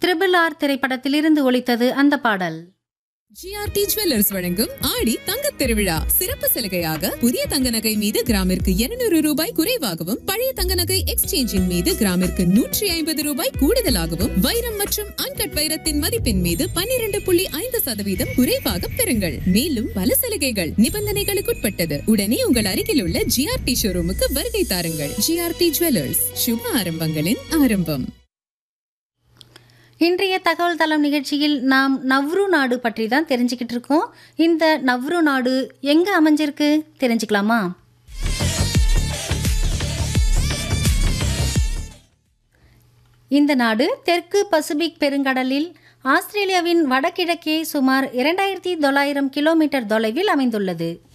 triple R திரைப்படத்திலிருந்து ஒலித்தது அந்த பாடல் ஜிஆர்டி ஜுவல்லர்ஸ் வழங்கும் ஆடி தங்கத் திருவிழா சிறப்பு சலுகையாக புதிய தங்க நகை மீது கிராமிற்கு 200 ரூபாய் குறைவாகவும் பழைய தங்க நகை எக்ஸ்சேஞ்சின் மீது கிராமிற்கு நூற்றி ஐம்பது ரூபாய் கூடுதலாகவும் வைரம் மற்றும் அன்கட் வைரத்தின் மதிப்பின் மீது 12.5% புள்ளி ஐந்து சதவீதம் குறைவாக பெறுங்கள் மேலும் பல சலுகைகள் நிபந்தனைகளுக்குட்பட்டது உடனே உங்கள் அருகில் உள்ள ஜிஆர்டி ஷோரூமுக்கு வருகை தாருங்கள் ஜிஆர்டி ஜுவல்லர்ஸ் சுப ஆரம்பங்களின் ஆரம்பம் இன்றைய தகவல் தளம் நிகழ்ச்சியில் நாம் நவ்ரு நாடு பற்றி தான் தெரிஞ்சுக்கிட்டு இருக்கோம் இந்த நவ்ரு நாடு எங்கே அமைஞ்சிருக்கு தெரிஞ்சுக்கலாமா இந்த நாடு தெற்கு பசிபிக் பெருங்கடலில் ஆஸ்திரேலியாவின் வடகிழக்கே சுமார் இரண்டாயிரத்தி தொள்ளாயிரம் கிலோமீட்டர் தொலைவில் அமைந்துள்ளது